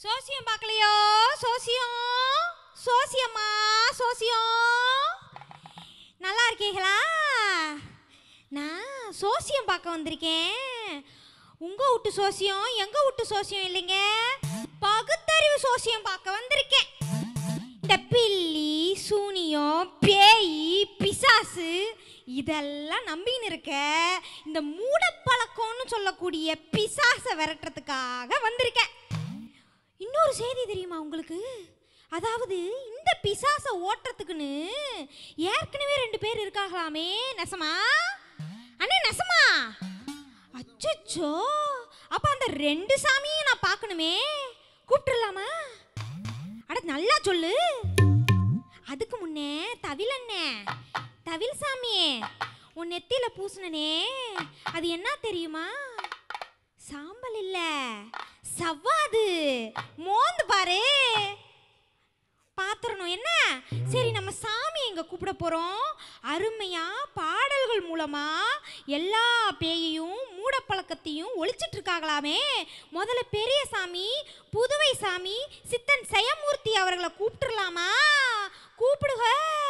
சோசியம் பார்க்கலையோ சோசியம் சோசியம்மா சோசியம் நல்லா இருக்கீங்களா நான் சோசியம் பார்க்க வந்திருக்கேன் உங்க வீட்டு சோசியம் எங்க வீட்டு சோசியம் இல்லைங்க பகுத்தறிவு சோசியம் பார்க்க வந்திருக்கேன் இந்த பில்லி சூனியம் பேய் பிசாசு இதெல்லாம் நம்பின்னு இருக்க இந்த மூடப்பழக்கம்னு சொல்லக்கூடிய பிசாசை விரட்டுறதுக்காக வந்திருக்கேன் இன்னொரு செய்தி தெரியுமா உங்களுக்கு அதாவது இந்த பிசாசை ஓட்டுறதுக்குன்னு ஏற்கனவே ரெண்டு பேர் இருக்காங்களாமே நெசமா அண்ணே நெசமா அச்சச்சோ அப்ப அந்த ரெண்டு சாமியும் நான் பார்க்கணுமே கூப்பிட்டுலாமா அட நல்லா சொல்லு அதுக்கு முன்னே தவில் அண்ணே தவில் சாமியே உன் நெத்தியில பூசுனனே அது என்ன தெரியுமா சாம்பல் இல்ல சவ்வாது மோந்து பாரு பாத்திரணும் என்ன சரி நம்ம சாமி எங்க கூப்பிட போறோம் அருமையா பாடல்கள் மூலமா எல்லா பேயையும் மூடப்பழக்கத்தையும் ஒழிச்சிட்டு இருக்காங்களாமே முதல்ல பெரிய சாமி புதுவை சாமி சித்தன் செயமூர்த்தி அவர்களை கூப்பிட்டுறலாமா கூப்பிடுக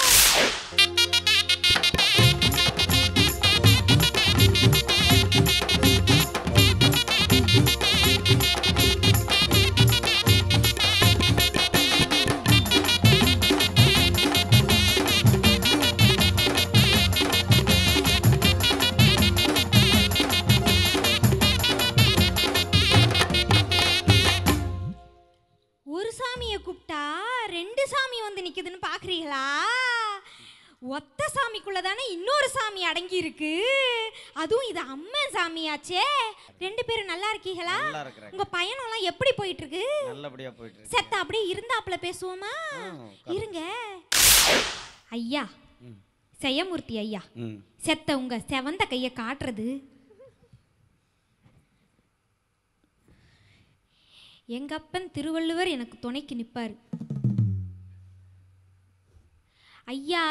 ஒரு சாமியை கூப்பிட்டா ரெண்டு சாமி வந்து நிக்குதுன்னு பாக்குறீங்களா ஒத்த சாமிக்குள்ள தானே இன்னொரு சாமி அடங்கி இருக்கு அதுவும் இது அம்மன் சாமியாச்சே ரெண்டு பேரும் நல்லா இருக்கீங்களா நல்லா இருக்கிறேன் உங்க பயணம்லாம் எப்படி போயிட்டு இருக்கு நல்லபடியா போயிட்டு இருக்கு செத்த அப்படியே இருந்தாப்புல பேசுவோமா ஆ, உட்காரு. இருங்க ஐயா ம். செயமூர்த்தி ஐயா ம் செத்த உங்க செவந்த கைய காட்டுறது எங்க அப்பன் திருவள்ளுவர் எனக்கு துணைக்கு நிப்பாரு ஐயா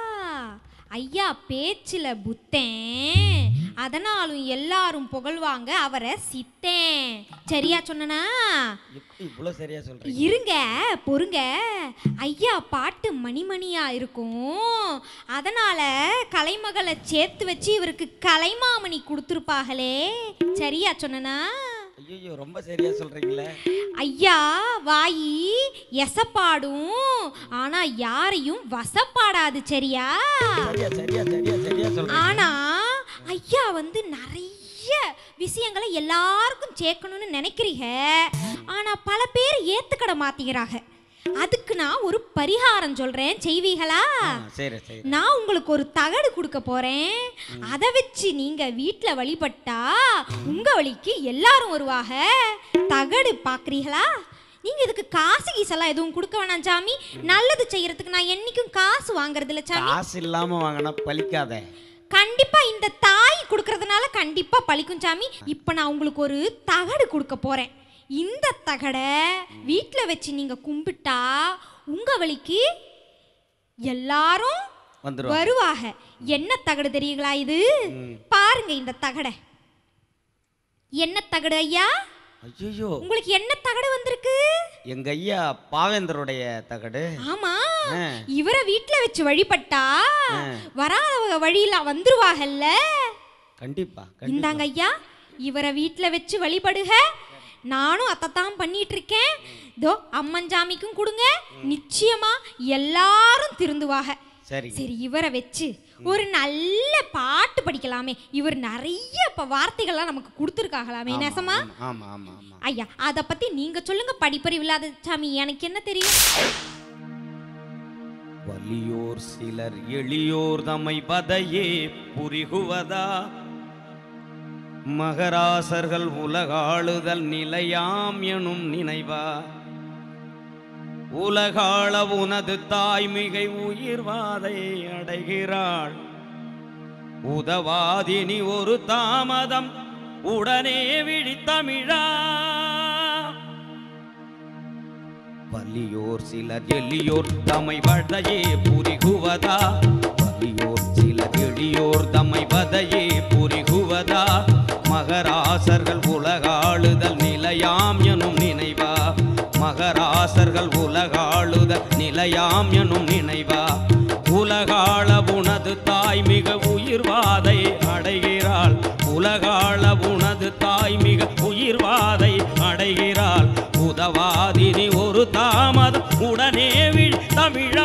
ஐயா பேச்சில் புத்தேன் அதனாலும் எல்லாரும் புகழ்வாங்க அவரை சித்தேன் சரியா சொன்னனா எப்படி இவ்வளோ சரியா சொல்றீங்க இருங்க பொறுங்க ஐயா பாட்டு மணிமணியா இருக்கும் அதனால கலைமகளை சேர்த்து வச்சு இவருக்கு கலைமாமணி கொடுத்துருப்பாங்களே சரியா சொன்னனா ஐயோ ரொம்ப சரியா சொல்றீங்களே ஐயா வாயி எசப்பாடும் ஆனா யாரையும் வசப்பாடாது சரியா சரியா சரியா சரியா சரியா சொல்றீங்க ஆனா ஐயா வந்து நிறைய விஷயங்களை எல்லாருக்கும் சேர்க்கணும்னு நினைக்கிறீங்க ஆனா பல பேர் ஏத்துக்கட மாத்திக்கிறாங்க அதுக்கு நான் ஒரு பரிகாரம் சொல்றேன் செய்வீங்களா ஆ, சரி சரி நான் உங்களுக்கு ஒரு தகடு கொடுக்க போறேன் அதை வச்சு நீங்க வீட்டில் வழிபட்டா உங்க வழிக்கு எல்லாரும் வருவாங்க தகடு பாக்குறீங்களா நீங்க இதுக்கு காசு கீசெல்லாம் எதுவும் கொடுக்க வேணாம் சாமி நல்லது செய்யறதுக்கு நான் என்னைக்கும் காசு வாங்குறது இல்ல சாமி காசு இல்லாம வாங்கினா பலிக்காத கண்டிப்பா இந்த தாய் கொடுக்கறதுனால கண்டிப்பா பழிக்கும் சாமி இப்போ நான் உங்களுக்கு ஒரு தகடு கொடுக்க போறேன் இந்த தகடை வீட்டில் வச்சு நீங்க கும்பிட்டா உங்க வழிக்கு எல்லாரும் வந்துருவா வருவாக என்ன தகடு தெரியுங்களா இது ம். பாருங்க இந்த தகடை என்ன தகடு ஐயா ஐயோ உங்களுக்கு என்ன தகடு வந்திருக்கு எங்க ஐயா பாவேந்தருடைய தகடு ஆமா ஆ. இவரை வீட்ல வச்சு வழிபட்டா ஆ. வராதவங்க வழியில வந்துருவாங்கல்ல கண்டிப்பா கண்டிப்பா இந்தாங்க ஐயா இவரை வீட்ல வச்சு வழிபடுக நானும் அதைத்தான் பண்ணிட்டு இருக்கேன் இதோ அம்மன் சாமிக்கும் கொடுங்க நிச்சயமா எல்லாரும் திருந்துவாக சரி சரி இவரை வச்சு ஒரு நல்ல பாட்டு படிக்கலாமே இவர் நிறைய இப்ப வார்த்தைகள்லாம் நமக்கு கொடுத்துருக்காங்களாமே ஆமா, நெசமா ஆமா, ஆமா ஆமா ஆமா ஐயா அதை பத்தி நீங்க சொல்லுங்க படிப்பறிவு இல்லாத சாமி எனக்கு என்ன தெரியும் வலியோர் சிலர் எளியோர் தம்மை பதையே புரிகுவதா மகராசர்கள் உலகாளுதல் நிலையாம் எனும் நினைவா உலகாள உனது தாய்மிகை உயிர்வாதை அடைகிறாள் உதவாதினி ஒரு தாமதம் உடனே விழித்தமிழா வலியோர் சிலர் எளியோர் தம்மை வதையே புரிகுவதா வலியோர் சிலர் எளியோர் தம்மை வதையே புரிகுவதா மகராசர்கள் உலகாளுதல் நிலையாம் எனும் நினைவா மகராசர்கள் உலகாளுத நிலையாம் எனும் நினைவா உலகாள உனது தாய் மிக உயிர்வாதை அடைகிறாள் உலகாள உனது தாய் மிக உயிர்வாதை அடைகிறாள் உதவாதினி ஒரு தாமதம் உடனே விழ் தமிழா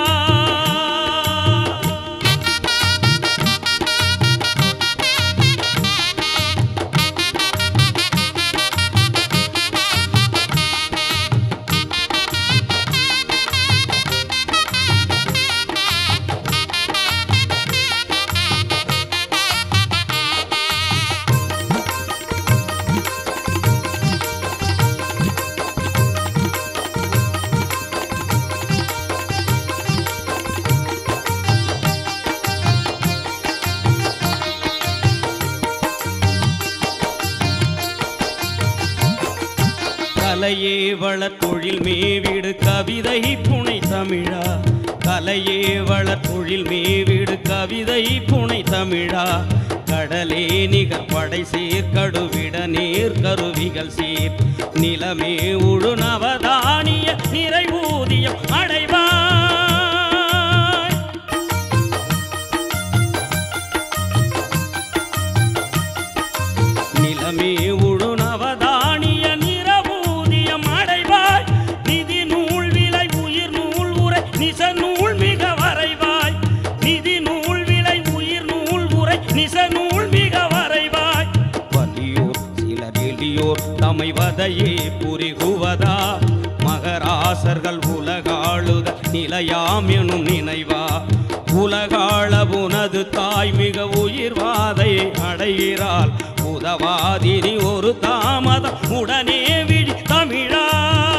கலையே வள தொழில் மேவிடு கவிதை புனை தமிழா கலையே வள தொழில் மேவிடு கவிதை புனை தமிழா கடலே நிகர் படை சீர் கடுவிட நீர் கருவிகள் சீர் நிலமே உழு நவதானிய நிறைவூதியம் அடைவாய் நிலமே உழு நவதானிய நிறவூதியம் அடைவாய் நிதி நூல் விலை உயிர் நூல் உரை நிச நூல் மிக வரைவாய் நிதி நூல் விலை உயிர் நூல் உரை நிச நூல் மிக வரைவாய் வலியோர் சிலர் எளியோர் தமைவதையே புரிகுவதா மகராசர்கள் உலகாளுத நிலையாம் எனும் நினைவா உலகாள உனது தாய் மிக உயிர்வாதை அடைகிறாள் உதவாதினி ஒரு தாமதம் உடனே விழி தமிழா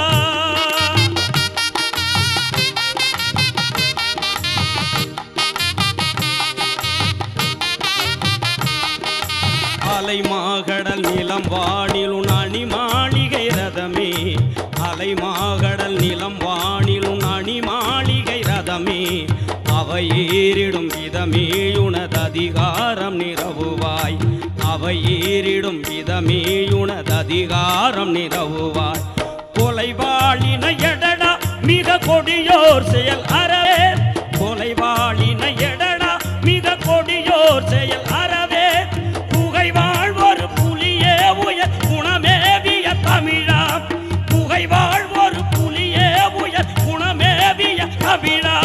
அலை மாகடல் நிலம் வானிலுன் அணி மாளிகை ரதமே அலை மாகடல் நிலம் வானிலுன் அணி மாளிகை ரதமே அவை ஏறிடும் விதமே உனது அதிகாரம் நிறவுவாய் அவை ஏறிடும் விதமே உனது அதிகாரம் நிறவுவாய் கொலைவாளின எடடா மிக கொடியோர் செயல் அறவே கொலைவாளின எடடா மிக கொடியோர் செயல் அறவே புகை வாழ்வொரு புலியே உயர் குணமேவிய தமிழா புகை வாழ்வொரு புலியே உயர் குணமேவிய தமிழா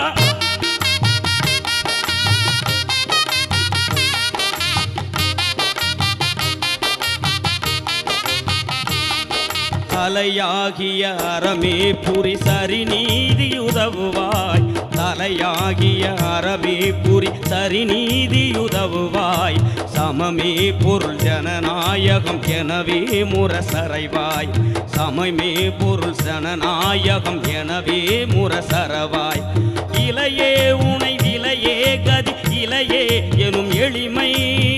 தலையாகிய அறமே புரி சரி நீதி உதவுவாய் தலையாகிய அறமே புரி சரி நீதி உதவுவாய் சமமே பொருள் ஜனநாயகம் எனவே முரசறைவாய் சமமே பொருள் ஜனநாயகம் எனவே முரசறவாய் இலையே உனை விலையே கதி இலையே எனும் எளிமை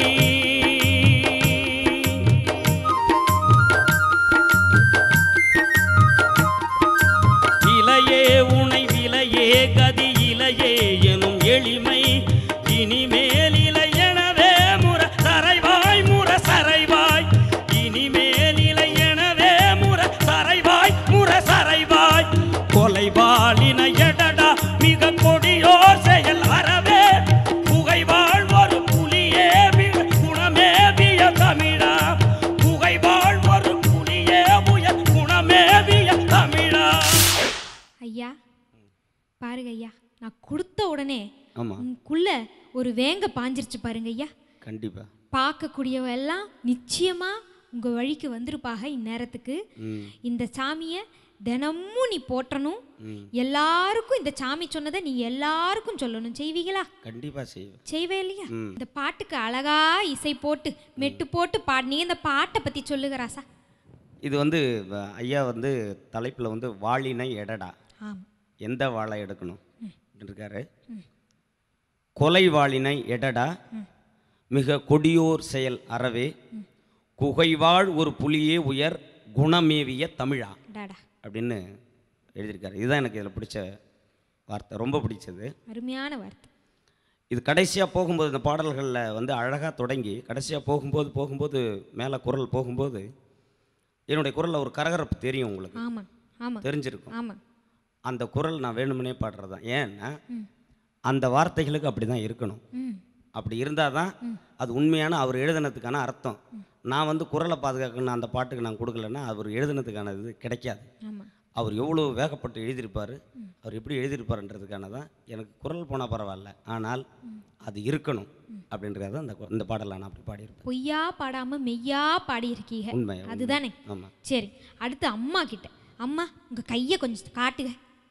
இலையே உனை விலையே கதி இலையே எனும் எளிமை இனிமேல் இலை எனவே முர சரைவாய் முர சரைவாய் இனிமேல் இலை எனவே முர சரைவாய் முர சரைவாய் கொலைவாளின எடடா மிக கொடியோர் செயல் அறவே புகை வாழ்வொரு புலியே மிக குணமேவிய தமிழா புகை வாழ்வொரு புலியே புய குணமேவிய தமிழா ஐயா பாருங்க ஐயா நான் கொடுத்த உடனே ஆமாம் உனக்குள்ள ஒரு வேங்க பாஞ்சிருச்சு பாருங்க ஐயா கண்டிப்பா பார்க்கக்கூடியவ எல்லாம் நிச்சயமா உங்க வழிக்கு வந்திருப்பாக இந்நேரத்துக்கு ம் இந்த சாமியை தினமும் நீ போற்றணும் ம் எல்லாருக்கும் இந்த சாமி சொன்னதை நீ எல்லாருக்கும் சொல்லணும் செய்வீங்களா கண்டிப்பா செய்வேன் செய்வே இல்லையா ம். இந்த பாட்டுக்கு அழகா இசை போட்டு மெட்டு போட்டு பாடினீங்க இந்த பாட்டை பத்தி சொல்லுங்க ராசா இது வந்து வ- ஐயா வந்து தலைப்பில் வந்து வாளினை எடடா ஆமா எந்த வாழை எடுக்கணும் அப்படின்னு இருக்காரு கொலை வாளினை எடடா மிக கொடியோர் செயல் அறவே குகைவாழ் ஒரு புலியே உயர் குணமேவிய தமிழா டாடா அப்படின்னு எழுதியிருக்காரு இதுதான் எனக்கு இதில் பிடிச்ச வார்த்தை ரொம்ப பிடிச்சது அருமையான வார்த்தை இது கடைசியாக போகும்போது இந்த பாடல்களில் வந்து அழகாக தொடங்கி கடைசியாக போகும்போது போகும்போது மேலே குரல் போகும்போது என்னுடைய குரலில் ஒரு கரகரப்பு தெரியும் உங்களுக்கு ஆமா ஆமா தெரிஞ்சிருக்கும் ஆமா அந்த குரல் நான் வேணுமனே பாடுறது தான் ஏன்னா ம். அந்த வார்த்தைகளுக்கு அப்படி தான் இருக்கணும் ம் அப்படி இருந்தால் தான் அது உண்மையான அவர் எழுதினதுக்கான அர்த்தம் நான் வந்து குரலை பாதுகாக்கணும் அந்த பாட்டுக்கு நான் கொடுக்கலன்னா அவர் எழுதினதுக்கான இது கிடைக்காது ஆமா அவர் எவ்வளோ வேகப்பட்டு எழுதியிருப்பார் அவர் எப்படி எழுதியிருப்பாருன்றதுக்கான தான் எனக்கு குரல் போனால் பரவாயில்ல ஆனால் அது இருக்கணும் அப்படின்றத அந்த கு- இந்த பாடலை நான் அப்படி பாடியிருப்பேன் பொய்யா பாடாம மெய்யா பாடியிருக்கீங்க உண்மை அதுதானே ஆமாம் சரி அடுத்து அம்மா கிட்ட அம்மா உங்க கையை கொஞ்சம் காட்டுங்க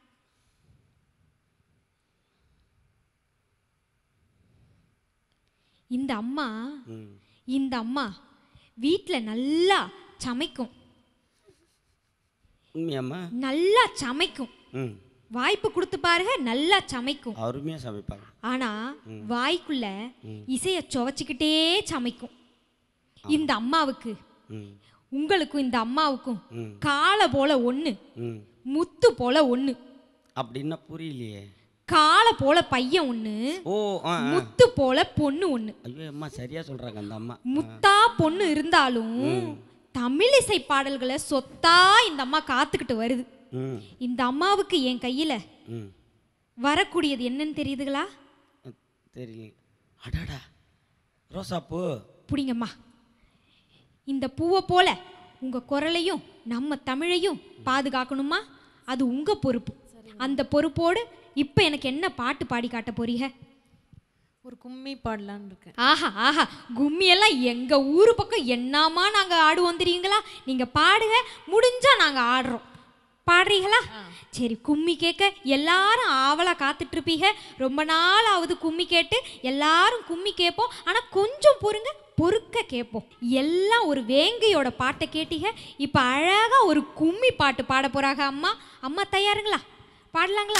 இந்த அம்மா ம் இந்த அம்மா வீட்டில் நல்லா சமைக்கும் உண்மையாம்மா நல்லா சமைக்கும் ம் வாய்ப்பு கொடுத்து பாருங்க நல்லா சமைக்கும் அருமையாக சமைப்பாங்க ஆனா வாய்க்குள்ள இசைய சுவைச்சிக்கிட்டே சமைக்கும் இந்த அம்மாவுக்கு ம் உங்களுக்கும் இந்த அம்மாவுக்கும் ம் காலை போல ஒண்ணு ம் முத்து போல ஒண்ணு அப்படின்னா புரியலையே காலை போல பையன் ஒண்ணு ஓ ஆ ஆ. முத்து போல பொண்ணு ஒண்ணு ஐயோ அம்மா சரியாக சொல்கிறாங்க அந்த அம்மா முத்தா பொண்ணு இருந்தாலும் தமிழிசை பாடல்களை சொத்தா இந்த அம்மா காத்துக்கிட்டு வருது ம் இந்த அம்மாவுக்கு என் கையில ம் வரக்கூடியது என்னன்னு தெரியுதுங்களா தெரியல அடாடா ரோசாப்பூ புடிங்கம்மா இந்த பூவை போல உங்க குரலையும் நம்ம தமிழையும் பாதுகாக்கணுமா அது உங்க பொறுப்பு அந்த பொறுப்போடு இப்போ எனக்கு என்ன பாட்டு பாடி காட்ட போறீங்க ஒரு கும்மி பாடலான்னு இருக்கேன் ஆஹா ஆஹா கும்மி எல்லாம் எங்க ஊரு பக்கம் என்னமா நாங்க ஆடுவோம் தெரியுங்களா நீங்க பாடுங்க முடிஞ்சா நாங்க ஆடுறோம் பாடுறீங்களா சரி கும்மி கேட்க எல்லாரும் ஆவலா காத்துட்டு இருப்பீங்க ரொம்ப நாள் ஆகுது கும்மி கேட்டு எல்லாரும் கும்மி கேட்போம் ஆனா கொஞ்சம் பொறுங்க பொறுக்க கேட்போம் எல்லாம் ஒரு வேங்கையோட பாட்டை கேட்டீங்க இப்போ அழகா ஒரு கும்மி பாட்டு பாட போறாங்க அம்மா அம்மா தயாருங்களா பாடலாங்களா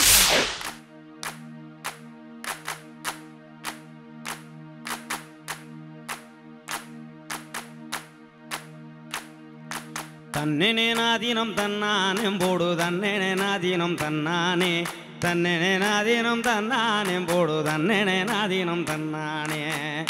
தன்னெனே நாதீனம் தன்னானேம் போடு தன்னெனே நாதீனம் தன்னானே தன்னெனே நாதீனம் தன்னானேம் போடு தன்னெனே நாதீனம் தன்னானே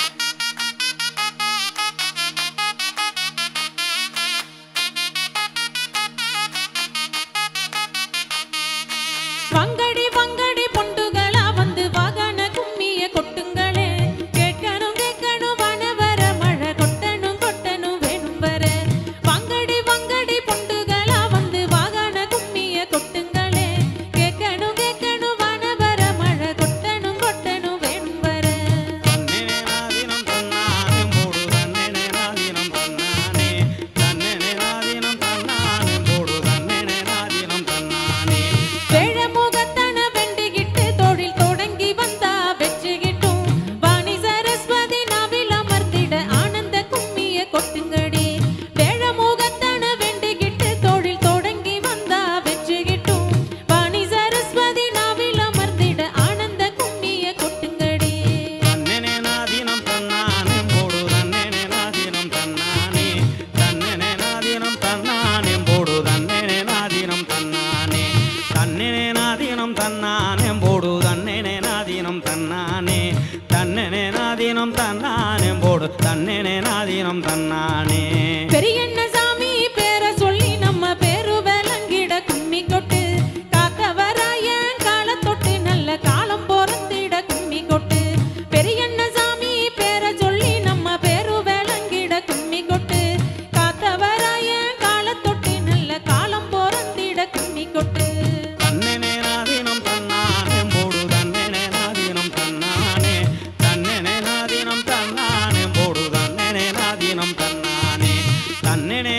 வங்கடி வங்கடி பொண்டுகளா வந்து வாகன கும்மிய கொட்டுங்களே கேட்கணும் கேட்கணும் வனவர மழை கொட்டணும் கொட்டணும் வேணும் வர வங்கடி வங்கடி பொண்டுகளா வந்து வாகன கும்மிய கொட்டுங்களே கேட்கணும் கேட்கணும் வனவர மழை கொட்டணும் கொட்டணும் வேணும் வர தன்னெனே நாதீனம் தன்னானேம் போடு தன்னெனே நாதீனம் தன்னானே தன்னெனே நாதீனம் தன்னானேம் போடு தன்னெனே நாதீனம் தன்னானே வேழமுகத்தன வெண்டிகிட்டு தொழில் தொடங்கி வந்தா வெற்றிகிட்டும் வாணி சரஸ்வதி நாவில் அமர்ந்திட ஆனந்த கும்மிய கொட்டுங்கடி வேழமுகத்தன வெண்டிகிட்டு தொழில் தொடங்கி வந்தா வெற்றிகிட்டும் வாணி சரஸ்வதி நாவில் அமர்ந்திட ஆனந்த கும்மிய கொட்டுங்கடி தன்னெனே நாதீனம் தன்னானேம் போடு தன்னெனே நாதீனம் தன்னானே தன்னெனே நாதீனம் தன்னானேம் போடு தன்னெனே நாதீனம் தன்னானே தன்னெனே நாதீனம் தன்னானேம் போடு தன்னெனே நாதீனம் தன்னானே தன்னெனே நாதீனம் தன்னானேம் போடு தன்னெனே நாதீனம் தன்னானே பெரியண்ண சாமி பேர சொல்லி நம்ம பேரு விளங்கிட கும்மி கொட்டு காத்தவராய காலத்தொட்டு நல்ல காலம் பொறந்திட கும்மி கொட்டு பெரியண்ண சாமி பேர சொல்லி நம்ம பேரு விளங்கிட கும்மி கொட்டு காத்தவராய காலத்தொட்டு நல்ல காலம் பொறந்திட கும்மி கொட்டு தன்னெனே நாதீனம் தன்னானேம் போடு தன்னெனே நாதீனம் தன்னானே தன்னெனே நாதீனம் தன்னானேம் போடு தன்னெனே நாதீனம் தன்னானே தன்னெனே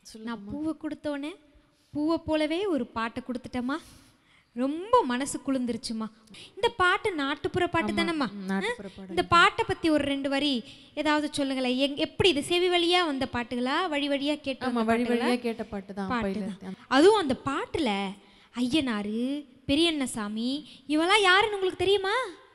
நான் பூவை கொடுத்தோன்னே பூவை போலவே ஒரு பாட்டை கொடுத்துட்டேம்மா ரொம்ப மனசு குளிர்ந்துருச்சுமா இந்த பாட்டு நாட்டுப்புற பாட்டு தானேம்மா நாட்டுப்புற பாடல். இந்த பாட்டை பத்தி ஒரு ரெண்டு வரி ஏதாவது சொல்லுங்களேன் எங் எப்படி இது செவி வழியா வந்த பாட்டுகளா வழி வழியா கேட்டு ஆமா வந்த வழி பாட்டுகளா? வழியா கேட்ட பாட்டு தான் பாட்டு அப்பையில தான். இருந்து. அதுவும் அந்த பாட்டுல ஐயனாரு பெரியண்ணசாமி இவெல்லாம் யாருன்னு உங்களுக்கு தெரியுமா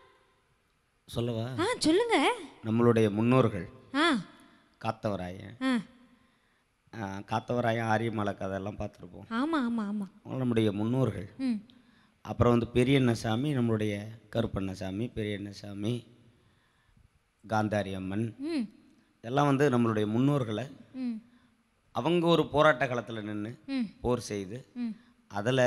சொல்லவா ஆ சொல்லுங்க நம்மளுடைய முன்னோர்கள் ஆ காத்தவராயன் ஆ ஆ, காத்தவராயன் ஆரியமலை கதையெல்லாம் பார்த்துருப்போம் ஆமா ஆமா ஆமா அவங்க நம்முடைய முன்னோர்கள் ம் அப்புறம் வந்து பெரியண்ணசாமி நம்மளுடைய கருப்பண்ணசாமி பெரியண்ணசாமி காந்தாரி அம்மன் ம் எல்லாம் வந்து நம்மளுடைய முன்னோர்களை ம் அவங்க ஒரு போராட்ட காலத்தில் நின்று ம் போர் செய்து ம் அதில்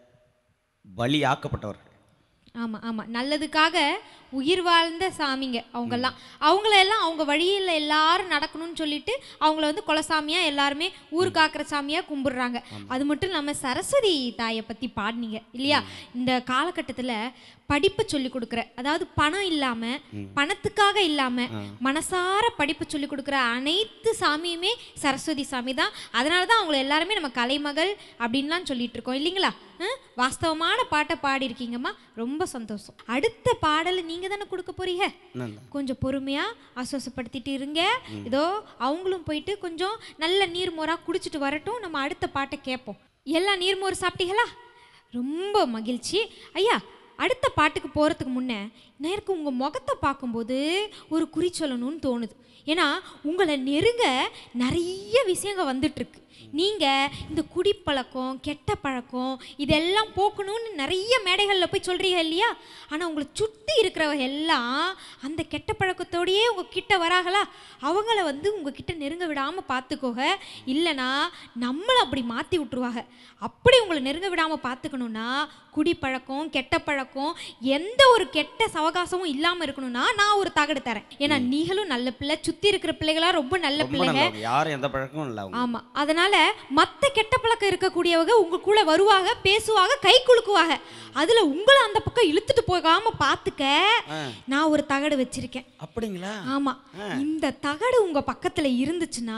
பலி ஆக்கப்பட்டவர்கள் ஆமா ஆமா நல்லதுக்காக உயிர் வாழ்ந்த சாமிங்க அவங்கெல்லாம் அவங்களெல்லாம் அவங்க வழியில் எல்லாரும் நடக்கணும்னு சொல்லிட்டு அவங்கள வந்து குலசாமியா எல்லாருமே ஊர் காக்கிற சாமியா கும்பிடுறாங்க அது மட்டும் இல்லாமல் சரஸ்வதி தாயை பற்றி பாடினீங்க இல்லையா இந்த காலகட்டத்தில் படிப்பு சொல்லி கொடுக்குற அதாவது பணம் இல்லாமல் பணத்துக்காக இல்லாமல் மனசார படிப்பு சொல்லி கொடுக்குற அனைத்து சாமியுமே சரஸ்வதி சாமி தான் அதனால தான் அவங்கள எல்லாருமே நம்ம கலைமகள் அப்படின்லாம் சொல்லிட்டு இருக்கோம் இல்லைங்களா ஆ? வாஸ்தவமான பாட்டை பாடியிருக்கீங்கம்மா ரொம்ப சந்தோஷம் அடுத்த பாடலை நீங்கள் தானே கொடுக்க போறீங்க என்னங்க கொஞ்சம் பொறுமையாக ஆசுவாசப்படுத்திட்டு இருங்க இதோ அவங்களும் போயிட்டு கொஞ்சம் நல்ல நீர்மோராக குடிச்சிட்டு வரட்டும் நம்ம அடுத்த பாட்டை கேட்போம் எல்லா நீர்மோர் சாப்பிட்டீங்களா ரொம்ப மகிழ்ச்சி ஐயா அடுத்த பாட்டுக்கு போகிறதுக்கு முன்னே நேருக்கு உங்கள் முகத்தை பார்க்கும்போது ஒரு குறி சொல்லணும்னு தோணுது ஏன்னா உங்களை நெருங்க நிறைய விஷயங்கள் வந்துட்டுருக்கு நீங்கள் இந்த குடிப்பழக்கம் கெட்ட பழக்கம் இதெல்லாம் போக்கணும்னு நிறைய மேடைகளில் போய் சொல்கிறீங்க இல்லையா ஆனால் உங்களை சுற்றி இருக்கிறவங்க எல்லாம் அந்த கெட்ட பழக்கத்தோடையே உங்கள் கிட்ட வராங்களா அவங்கள வந்து உங்கள் கிட்ட நெருங்க விடாமல் பார்த்துக்கோங்க இல்லைனா நம்மளை அப்படி மாற்றி விட்ருவாங்க அப்படி உங்களை நெருங்க விடாமல் பார்த்துக்கணுன்னா குடிப்பழக்கம் கெட்ட பழக்கம் எந்த ஒரு கெட்ட சவகாசமும் இல்லாமல் இருக்கணும்னா நான் ஒரு தகடு தரேன் ஏன்னா நீங்களும் நல்ல பிள்ளை சுற்றி இருக்கிற பிள்ளைகளா ரொம்ப நல்ல ரொம்ப பிள்ளைங்க நல்லவங்க யாரும் எந்த பழக்கமும் இல்லை அவங்க ஆமா அதனால மத்த கெட்ட பழக்கம் இருக்கக்கூடியவங்க உங்க கூட வருவாங்க பேசுவாங்க கை குலுக்குவாங்க அதுல உங்களை அந்த பக்கம் இழுத்துட்டு போகாம பாத்துக்க நான் ஒரு தகடு வச்சிருக்கேன் அப்படிங்களா ஆமா இந்த தகடு உங்க பக்கத்துல இருந்துச்சுன்னா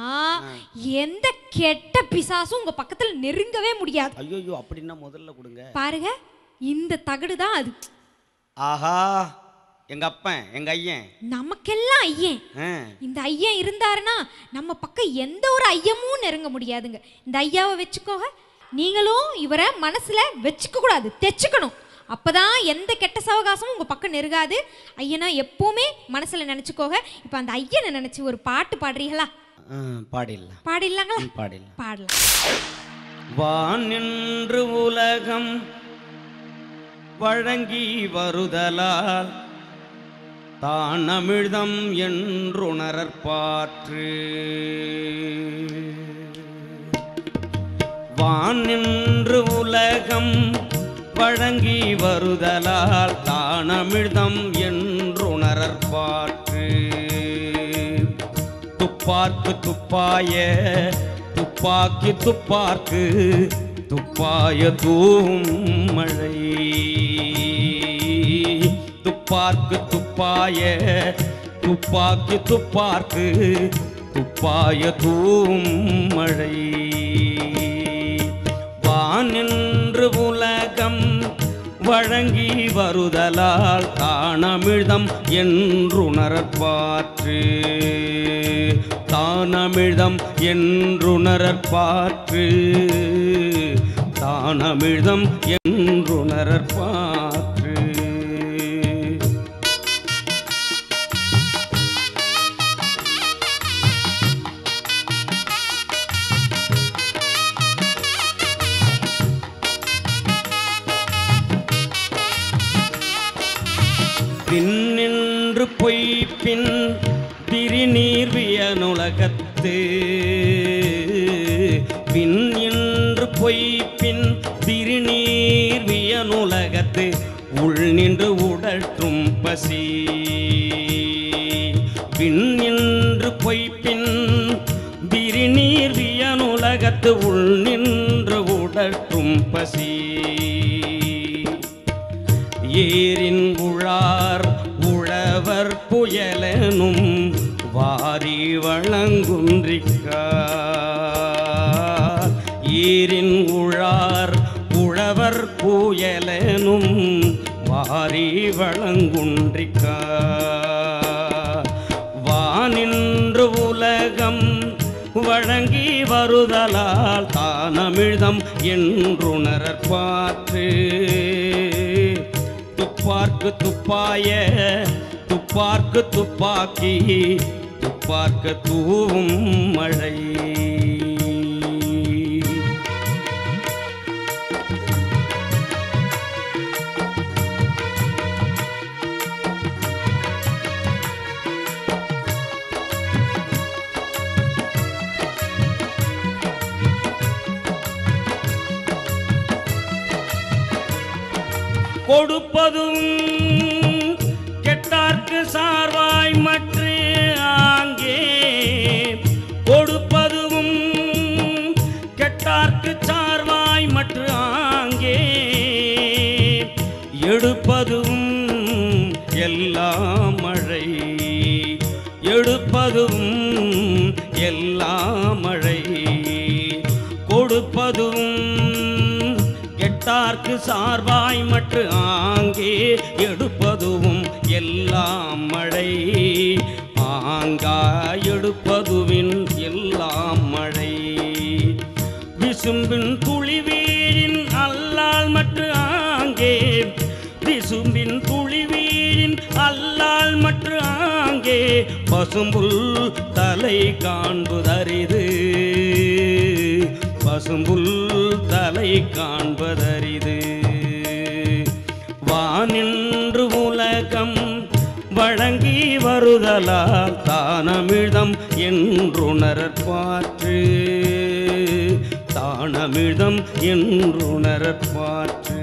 எந்த கெட்ட பிசாசும் உங்க பக்கத்துல நெருங்கவே முடியாது ஐயோ அப்படின்னா முதல்ல கொடுங்க பாருங்க இந்த தகடு தான் அது ஆஹா எங்க அப்பன் எங்க ஐயன் நமக்கெல்லாம் ஐயன் ஆ, இந்த ஐயன் இருந்தாருன்னா நம்ம பக்கம் எந்த ஒரு ஐயமும் நெருங்க முடியாதுங்க இந்த ஐயாவை வச்சுக்கோங்க நீங்களும் இவரை மனசுல வச்சுக்க கூடாது தெச்சுக்கணும் அப்பதான் எந்த கெட்ட சவகாசமும் உங்க பக்கம் நெருகாது ஐயனா எப்பவுமே மனசுல நினைச்சுக்கோங்க இப்போ அந்த ஐயனை நினைச்சு ஒரு பாட்டு பாடுறீங்களா ஆ, பாடிடலாம் பாடிடலாங்களா ம், பாடிடலாம் பாடலாம் வானின்று உலகம் வழங்கி வருதலால் தான் அமிழ்தம் என்றுணரற்பாற்று வானின்று உலகம் வழங்கி வருதலால் தான் அமிழ்தம் என்றுணரற்பாற்று துப்பார்க்கு துப்பாய துப்பாக்கி துப்பார்க்கு துப்பாய தூம் மழை துப்பார்க்கு துப்பாய துப்பாக்கி துப்பார்க்கு துப்பாய தூம் மழை வானின்று உலகம் வழங்கி வருதலால் தானமிழ்தம் என்றுணரற்பாற்று தானமிழ்தம் என்றுணரற்பாற்று தானமிழ்தம் என்றுணரற்பாற்று பின்னின்று பொய்ப்பின் திரிநீர்வியனுலகத்து பின் இன்று பொய்ப்பின் திருநீர்வியனுலகத்து உள் நின்று உடற்றும் பசி பின் இன்று பொய்ப்பின் திருநீர்வியனுலகத்து உள் நின்று உடற்றும் பசி ஏரின் உழார் உழவர் புயலெனும் வாரி வழங்குன்றிக்கார் ஈரின் உழார் உழவர் புயலனும் வாரி வளங்குன்றிக்கா வானின்று உலகம் வழங்கி வருதலால் தானமிழ்தம் என்றுணரற்பாற்று துப்பார்க்கு துப்பாய துப்பார்க்கு துப்பாக்கி துப்பார்க்க தூவும் மழை கொடுப்பதும் கெட்டார்க்கு சார்வாய் மற்ற ஆங்கே கொடுப்பதும் கெட்டார்க்கு சார்வாய் மற்ற ஆங்கே எடுப்பதும் எல்லாம் மழை எடுப்பதும் எல்லாம் மழை கொடுப்பதும் கெட்டார்க்கு சார்வாய் மற்ற ஆங்கே எடுப்பதுவும் எல்லாம் மழை ஆங்காய் எடுப்பதுவின் எல்லாம் மழை விசும்பின் துளிவீழின் அல்லால் மற்ற ஆங்கே விசும்பின் துளிவீழின் அல்லால் மற்ற ஆங்கே பசும்புல் தலை காண்புதரிது பசும்புல் தலை காண்பதரிது வானின்று உலகம் வழங்கி வருதலால் தானமிழ்தம் என்றுணரற்பாற்று தானமிழ்தம் என்றுணரற்பாற்று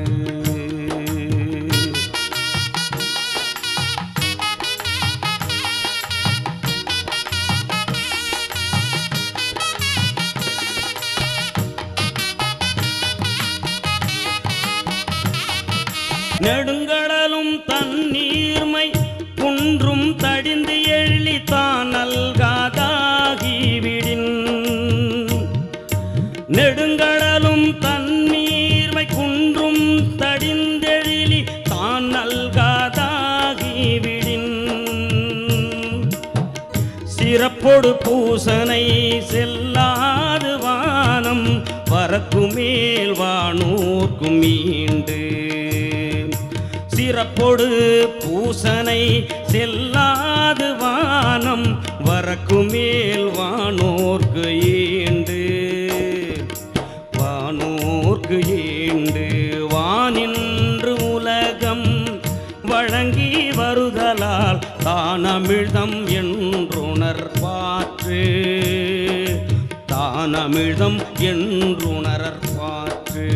நெடுங்கடலும் தண்ணீர்மை குன்றும் தடிந்து எழி தான் நல்காதாகிவிடின் நெடுங்கடலும் தண்ணீர்மை குன்றும் தடிந்தெழிலி தான் நல்காதாகிவிடின் சிறப்பொடு பூசனை செல்லாது வானம் வரக்கு மேல் வானூர்க்கும் மீண்டு சிறப்பொடு பூசனை செல்லாது வானம் வரக்கு மேல் வானோர்க்கு ஈண்டு வானோர்க்கு ஈண்டு வானின்று உலகம் வழங்கி வருதலால் தானமிழ்தம் என்றுணர்பாற்று தானமிழ்தம் என்றுணர்பாற்று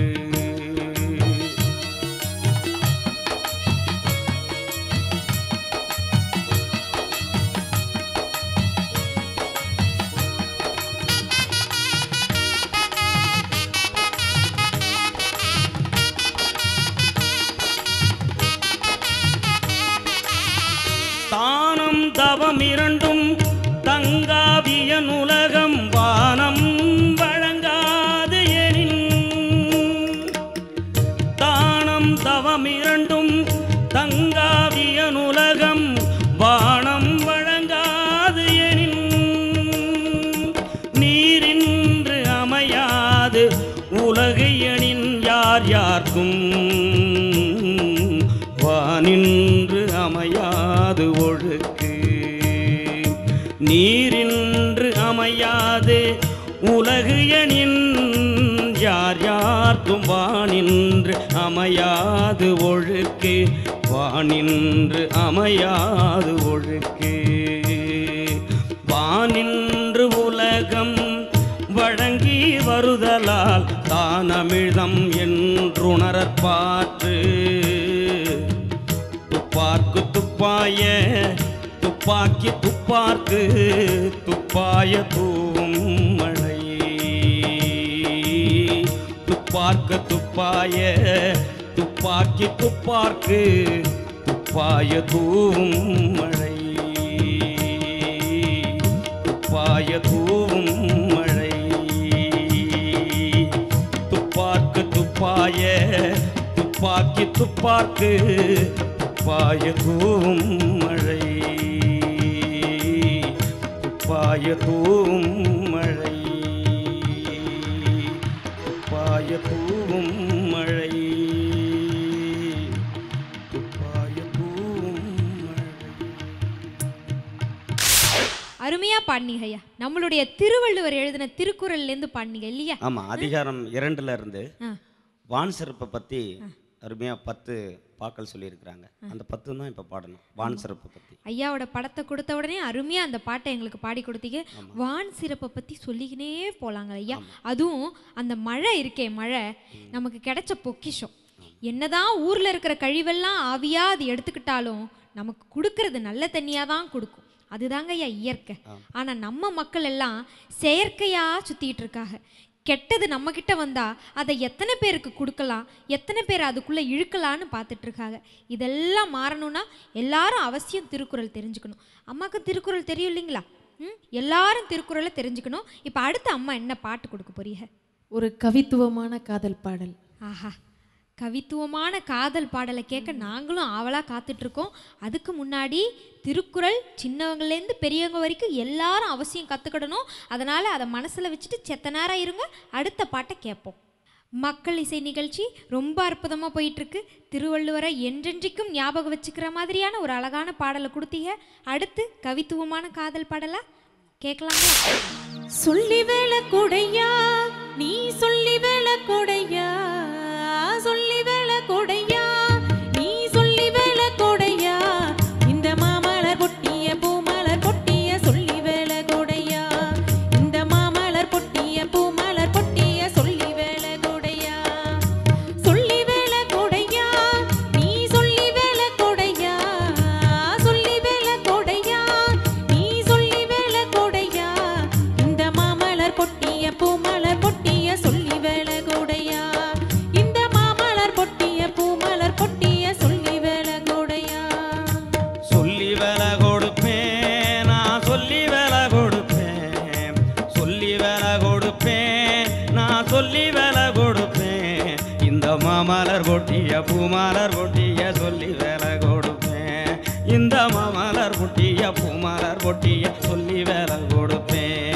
தானம் தவம் இரண்டும் தங்காவிய உலகம் வானம் வழங்காது எனின் தானம் தவம் இரண்டும் தங்காவிய உலகம் வானம் வழங்காது எனின் நீரின்று அமையாது உலகு எனின் யார் யார்க்கும் வானின்று அமையாது ஒழுக்கு நீரின்று அமையாது உலகு எனின் யார் யார்க்கும் வானின்று அமையாது ஒழுக்கு வானின்று அமையாது ஒழுக்கு வானின்று உலகம் வழங்கி வருதலால் தானமிழ்தம் என்றுணரற்பாற்று துப்பார்க்கு துப்பாய துப்பாக்கி துப்பார்க்கு துப்பாய தூவும் மழை துப்பார்க்க துப்பாய துப்பாக்கி துப்பார்க்கு துப்பாய தூவும் மழை துப்பாய தூவும் மழை துப்பாய துப்பாக்கி துப்பாக்கு துப்பாய தூவும் மழை துப்பாய தூவும் மழை துப்பாய தூவும் மழை துப்பாய தூவும் மழை அருமையா பாடினீங்க ஐயா நம்மளுடைய திருவள்ளுவர் எழுதின திருக்குறள்ல இருந்து பாடினீங்க இல்லையா ஆமாம் அதிகாரம் இரண்டுல இருந்து ஆ. வான் சிறப்பை பற்றி அருமையாக பத்து பாக்கள் சொல்லியிருக்கிறாங்க அந்த பத்து தான் இப்போ பாடணும் வான் சிறப்பை பற்றி ஐயாவோட படத்தை கொடுத்த உடனே அருமையா அந்த பாட்டை எங்களுக்கு பாடி கொடுத்தீங்க வான் சிறப்பை பத்தி சொல்லிக்கினே போலாங்க ஐயா அதுவும் அந்த மழை இருக்கே மழை நமக்கு கிடைச்ச பொக்கிஷம் என்னதான் ஊர்ல இருக்கிற கழிவெல்லாம் ஆவியா அது எடுத்துக்கிட்டாலும் நமக்கு கொடுக்கறது நல்ல தண்ணியா தான் கொடுக்கும் அதுதாங்க ஐயா இயற்கை ஆனா நம்ம மக்கள் எல்லாம் செயற்கையா சுத்திட்டு இருக்காங்க கெட்டது நம்ம கிட்ட வந்தா அதை எத்தனை பேருக்கு கொடுக்கலாம் எத்தனை பேர் அதுக்குள்ள இழுக்கலான்னு பார்த்துட்டு இருக்காங்க இதெல்லாம் மாறணும்னா எல்லாரும் அவசியம் திருக்குறள் தெரிஞ்சுக்கணும் அம்மாவுக்கு திருக்குறள் தெரியும் இல்லைங்களா ம் எல்லாரும் திருக்குறளை தெரிஞ்சுக்கணும் இப்போ அடுத்து அம்மா என்ன பாட்டு கொடுக்க போறீங்க ஒரு கவித்துவமான காதல் பாடல் ஆஹா கவித்துவமான காதல் பாடலை கேட்க நாங்களும் ஆவலாக காத்துட்ருக்கோம் அதுக்கு முன்னாடி திருக்குறள் சின்னவங்கலேருந்து பெரியவங்க வரைக்கும் எல்லாரும் அவசியம் கற்றுக்கிடணும் அதனால் அதை மனசில் வச்சுட்டு செத்த நேரம் இருங்க அடுத்த பாட்டை கேட்போம் மக்கள் இசை நிகழ்ச்சி ரொம்ப அற்புதமாக போயிட்டுருக்கு திருவள்ளுவரை என்றென்றைக்கும் ஞாபகம் வச்சுக்கிற மாதிரியான ஒரு அழகான பாடலை கொடுத்தீங்க அடுத்து கவித்துவமான காதல் பாடலா கேட்கலாமா சொல்லி வேல கொடையா நீ சொல்லி வேல கொடையா சொல்லி வேல கொடையா நீ சொல்லி வேல கொடையா இந்த மாமலர் பொட்டிய பூமலர் பொட்டிய சொல்லி வேல கொடையா இந்த மாமலர் பொட்டிய பூமலர் பொட்டிய சொல்லி வேல கொடையா சொல்லி வேல கொடையா நீ சொல்லி வேல கொடையா சொல்லி வேல கொடையா நீ சொல்லி வேல கொடையா இந்த மாமலர் பொட்டிய பூமலர் பொட்டிய சொல்லி வேல கொடையா இந்த மாமலர் பொட்டிய பூமலர் பொட்டிய சொல்லி வேல கொடையா சொல்லி வேலை கொடுப்பேன் நான் சொல்லி வேலை கொடுப்பேன் சொல்லி வேலை கொடுப்பேன் நான் சொல்லி வேலை கொடுப்பேன் இந்த மாமலர் கொட்டிய பூமலர் கொட்டிய சொல்லி வேலை கொடுப்பேன் இந்த மாமலர் கொட்டிய பூமலர் கொட்டிய சொல்லி வேலை கொடுப்பேன்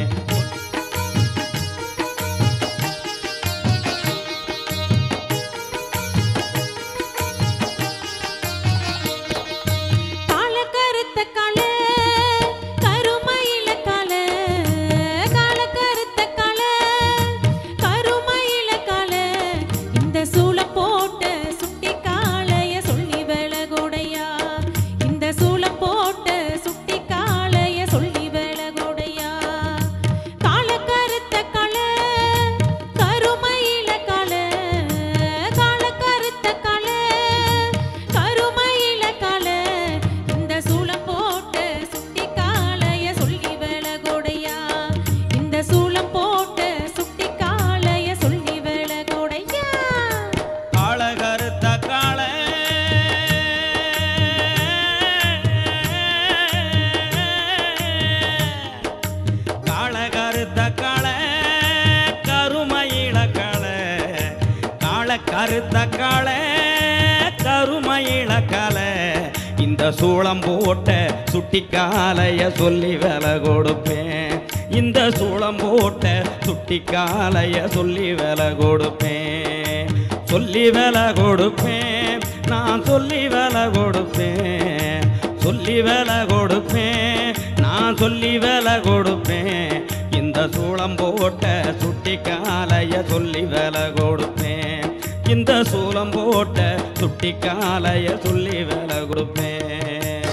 கால கருத்த கால கருமயில கால கால கருத்த கால கருமயில கால இந்த சூள போட்ட சுட்டி காளைய சொல்லி விலகுடையா இந்த சூள போட்ட சுட்டி காளைய சொல்லி விலகுடையா கால கருத்த கால கருமயில கால கால கருத்த கால கருமயில கால இந்த சூளம் போட்ட சுட்டி காளைய சொல்லி விலகுடையா இந்த சூளம் போட்ட சுட்டி காளைய சொல்லி விலகுடையா காள கருத்த காள காள கருத்த காள கருமயில காள காள கருத்த காள கருமயில காள இந்த சூளம் போட்ட சுட்டி காலைய சொல்லி விலை கொடுப்பேன் இந்த சூளம் போட்ட சுட்டி காலைய சொல்லி விலை கொடுப்பேன் சொல்லி விலை கொடுப்பேன் நான் சொல்லி விலை கொடுப்பேன் சொல்லி விலை கொடுப்பேன் நான் சொல்லி விலை கொடுப்பேன் இந்த சூளம் போட்ட சுட்டி காலைய சொல்லி விலை கொடுப்பேன் இந்த சூளம் போட்ட சுட்டி காலைய சொல்லி விலை கொடுப்பேன்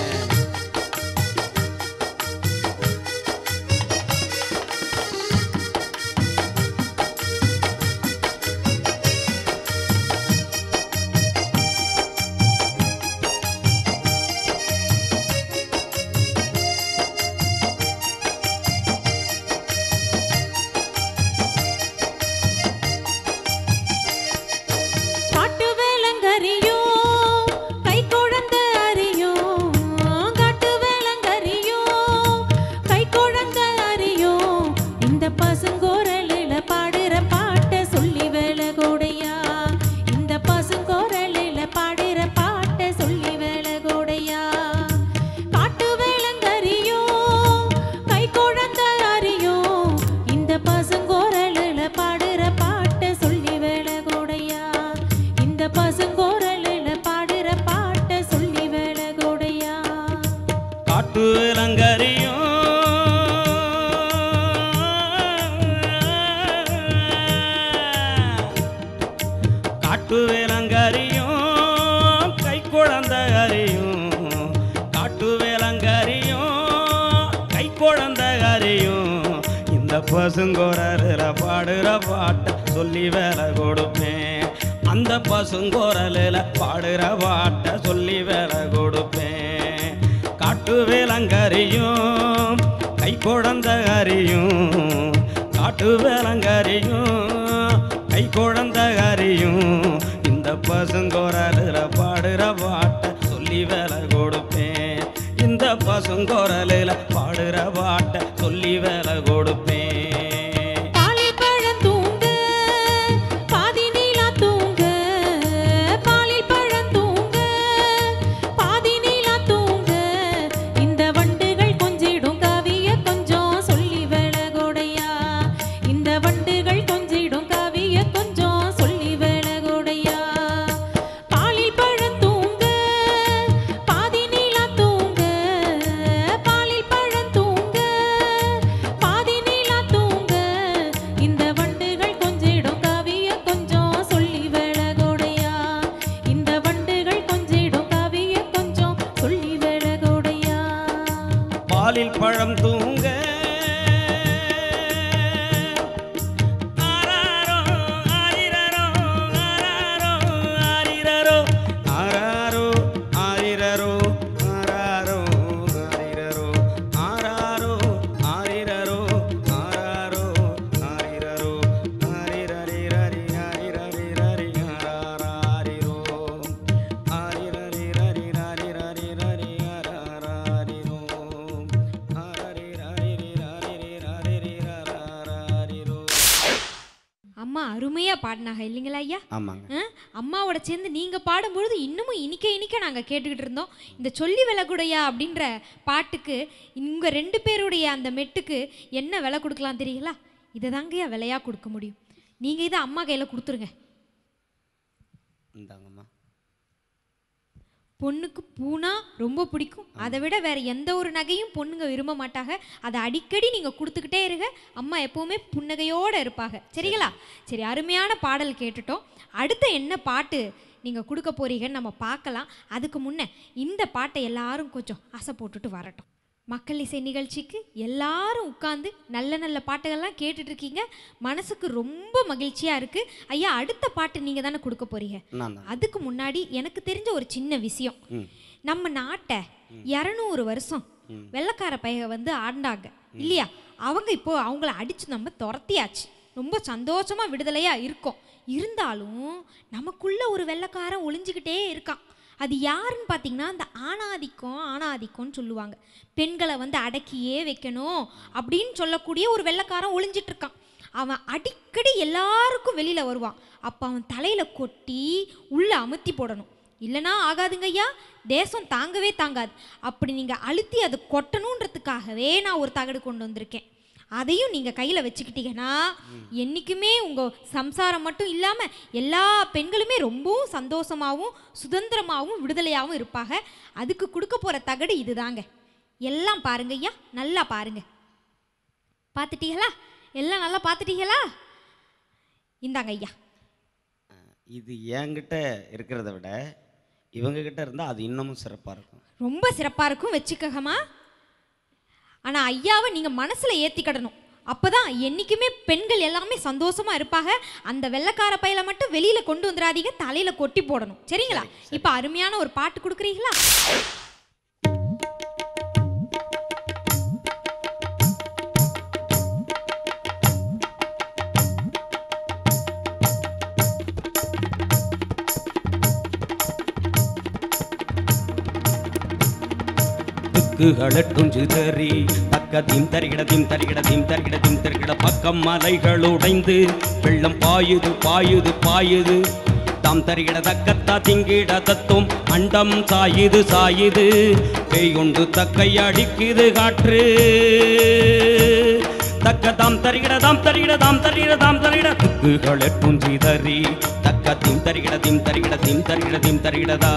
காட்டு வேலங்கரியோ கை குழந்த அறியோ காட்டு வேலங்கரியோ கை குழந்த அறியோ இந்த பசுங்கோரலில பாடுற பாட்ட சொல்லி வேலை கூடையா காட்டு வேலங்கரியும் கை குழந்த அறியும் காட்டு வேலங்கரியும் கை குழந்த அறியும் இந்த பசுங்கோரலில் பாடுற பாட்டை சொல்லி வேலை கொடுப்பேன் அந்த பசுங்கோரலில் பாடுற பாட்டை சொல்லி வேலை கொடுப்பேன் காட்டு வேலங்கரியும் கை குழந்த அறியும் காட்டு வேலங்கரியும் கை குழந்த அறியும் இந்த பசுங்கோரலில் பாடுற பாட்டை சொல்லி வேலை கொடுப்பேன் இந்த பசுங்கோரலில் பாடுற பாட்டை சொல்லி வேலை கொடுப்பேன் பாலில் பழம் தூங்க பாதி நீலா தூங்க பாலில் பழம் தூங்க பாதி நீலா தூங்க இந்த வண்டுகள் கொஞ்சிடும் கவிய கொஞ்சம் சொல்லி விலகோடையா இந்த வண்டுகள் கொஞ்சிடும் கவிய கொஞ்சம் சொல்லி விலகோடையா பாலில் பழம் தூங்க பாதி நீலா தூங்க பாலில் பழம் தூங்க பாதி நீலா தூங்க இந்த வண்டுகள் கொஞ்சிடும் கவிய கொஞ்சம் சொல்லி விலகோடையா இந்த வண்டுகள் கொஞ்சிடும் கவிய கொஞ்சம் சொல்லி விலகோடையா பாலில் பழம் தூங்க ஆராரோ, ஆரிரரோ, ஆராரோ, ஆரிரரோ, ஆராரோ, ஆரிரரோ, ஆராரோ, ஆரிரரோ, ஆராரோ, ஆரிரரோ, ஆராரோ, ஆரிரரோ, ஆரிரரிரரி, ஆரிரரிரரி, ஆராராரிரோ. ஆரிரரிரரிரரிரரிரரி, ஆராராரிரோ. ஆரரிரரிரரிரரிரரிரரிரோ. அம்மா அருமையா பாடினாங்க இல்லைங்களா ஐயா ஆமாங்க ஆ? அம்மாவோட சேர்ந்து நீங்க பாடும்பொழுது இன்னமும் இனிக்க இனிக்க நாங்க கேட்டுக்கிட்டு இருந்தோம் இந்த சொல்லி விலகுடையா அப்படின்ற பாட்டுக்கு உங்க ரெண்டு பேருடைய அந்த மெட்டுக்கு என்ன விலை கொடுக்கலாம் தெரியுங்களா இதை தாங்கய்யா விலையா கொடுக்க முடியும் நீங்க இதை அம்மா கையில கொடுத்துருங்க இந்தாங்கம்மா பொண்ணுக்கு பூனா ரொம்ப பிடிக்கும் அதை விட வேற எந்த ஒரு நகையும் பொண்ணுங்க விரும்ப மாட்டாங்க அதை அடிக்கடி நீங்க கொடுத்துக்கிட்டே இருங்க அம்மா எப்பவுமே புன்னகையோட இருப்பாங்க சரிங்களா சரி அருமையான பாடல் கேட்டுட்டோம் அடுத்த என்ன பாட்டு நீங்க கொடுக்க போறீங்கன்னு நம்ம பார்க்கலாம் அதுக்கு முன்ன இந்த பாட்டை எல்லாரும் கொஞ்சம் ஆசை போட்டுட்டு வரட்டும் மக்கள் இசை நிகழ்ச்சிக்கு எல்லாரும் உட்கார்ந்து நல்ல நல்ல பாட்டுகள்லாம் கேட்டுட்டு இருக்கீங்க மனசுக்கு ரொம்ப மகிழ்ச்சியா இருக்கு ஐயா அடுத்த பாட்டு நீங்க தானே கொடுக்க போறீங்க நான் தான் அதுக்கு முன்னாடி எனக்கு தெரிஞ்ச ஒரு சின்ன விஷயம் ம் நம்ம நாட்டை இரநூறு வருஷம் ம். வெள்ளைக்கார பையக வந்து ஆண்டாங்க இல்லையா அவங்க இப்போ அவங்கள அடிச்சு நம்ம துரத்தியாச்சு ரொம்ப சந்தோஷமா விடுதலையா இருக்கோம் இருந்தாலும் நமக்குள்ள ஒரு வெள்ளைக்காரன் ஒளிஞ்சுக்கிட்டே இருக்கான் அது யாருன்னு பார்த்தீங்கன்னா அந்த ஆணாதிக்கம் ஆணாதிக்கம்னு சொல்லுவாங்க பெண்களை வந்து அடக்கியே வைக்கணும் அப்படின்னு சொல்லக்கூடிய ஒரு வெள்ளைக்காரன் ஒளிஞ்சிட்டு இருக்கான் அவன் அடிக்கடி எல்லாருக்கும் வெளியில வருவான் அப்போ அவன் தலையில கொட்டி உள்ள அமுத்தி போடணும் இல்லைனா ஆகாதுங்க ஐயா தேசம் தாங்கவே தாங்காது அப்படி நீங்கள் அழுத்தி அதை கொட்டணுன்றதுக்காகவே நான் ஒரு தகடு கொண்டு வந்திருக்கேன் அதையும் நீங்கள் கையில் வச்சுக்கிட்டீங்கன்னா என்றைக்குமே உங்கள் சம்சாரம் மட்டும் இல்லாமல் எல்லா பெண்களுமே ரொம்பவும் சந்தோஷமாகவும் சுதந்திரமாகவும் விடுதலையாகவும் இருப்பாங்க அதுக்கு கொடுக்க போகிற தகடு இதுதாங்க எல்லாம் பாருங்க ஐயா நல்லா பாருங்க பார்த்துட்டீங்களா எல்லாம் நல்லா பார்த்துட்டீங்களா இந்தாங்க ஐயா இது என்கிட்ட இருக்கிறத விட இவங்க கிட்ட இருந்தால் அது இன்னமும் சிறப்பாக இருக்கும் ரொம்ப சிறப்பாக இருக்கும் வச்சுக்ககமா ஆனால் ஐயாவை நீங்கள் மனசில் ஏற்றிக்கிடணும் அப்போ தான் என்றைக்குமே பெண்கள் எல்லாமே சந்தோஷமாக இருப்பாங்க அந்த வெள்ளைக்கார பையில மட்டும் வெளியில் கொண்டு வந்துடாதீங்க தலையில் கொட்டி போடணும் சரிங்களா இப்போ அருமையான ஒரு பாட்டு கொடுக்குறீங்களா திக்குகளட்டும் சிதறி பக்கத்தையும் தருகிடத்தையும் தருகிடத்தையும் தருகிடத்தையும் தருகிட பக்கம் மலைகள் உடைந்து வெள்ளம் பாயுது பாயுது பாயுது தாம் தருகிட தக்கத்தா திங்கிட தத்தும் அண்டம் சாயுது சாயுது பெய்கொண்டு தக்கை அடிக்குது காற்று தக்க தாம் தருகிட தாம் தருகிட தாம் தருகிட தாம் தருகிட திக்குகளட்டும் சிதறி தக்கத்தையும் தருகிடத்தையும் தருகிடத்தையும் தருகிடத்தையும் தருகிடதா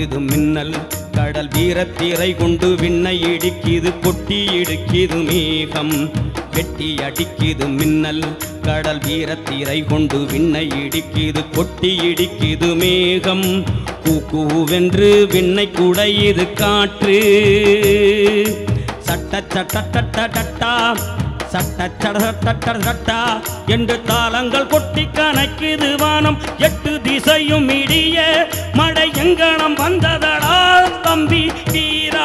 அடிக்குது மின்னல் கடல் வீரத்திரை கொண்டு விண்ணை இடிக்குது கொட்டி இடுக்கிது மேகம் வெட்டி அடிக்குது மின்னல் கடல் வீரத்திரை கொண்டு விண்ணை இடிக்குது கொட்டி இடிக்குது மேகம் கூக்கூவென்று விண்ணை குடையுது காற்று சட்ட சட்ட டட்ட டட்டா சட்ட சட சட்ட சட்டா என்று தாளங்கள் கொட்டி கணக்குது வானம் எட்டு திசையும் இடிய மழை எங்கனம் வந்ததடா தம்பி வீரா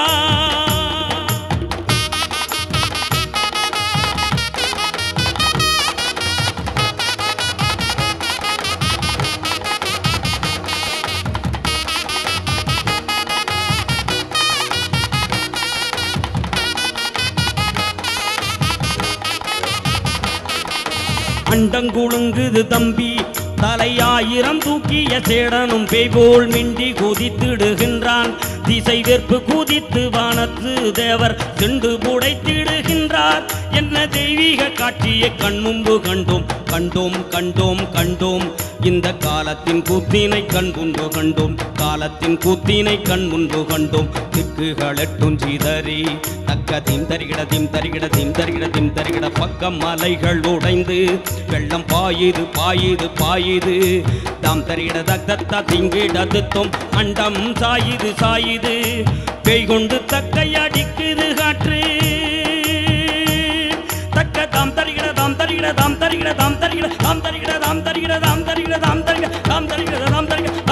அண்டங்குழுங்குது தம்பி தலையாயிரம் தூக்கிய சேடனும் பேய்போல் மிண்டி குதித்திடுகின்றான் திசை வெற்பு குதித்து வானத்து தேவர் செண்டு புடைத்திடுகின்றார் என்ன தெய்வீக காட்சியை கண்முன்பு கண்டோம் கண்டோம் கண்டோம் கண்டோம் இந்த காலத்தின் கூத்தினை கண் முன்பு கண்டோம் காலத்தின் கூத்தினை கண் முன்பு கண்டோம் திக்குகள் எட்டும் சிதறி தக்க தீம் தருகிட தீம் தருகிட தீம் தருகிட தீம் தருகிட பக்கம் மலைகள் உடைந்து வெள்ளம் பாயுது பாயுது பாயுது தாம் தருகிட தத்தத்தா திங்கிடத்தும் அண்டம் சாயுது சாயுது பேய் கொண்டு தக்கை அடிக்குது காற்று தக்க தாம் தருகிற தாம் தருகிற தாம் தருகிற தாம் தருகிற தாம் தருகிற தாம் தருகிற தாம் தருகிற தாம் தருகிற தாம் தருகிற தாம் தருகிற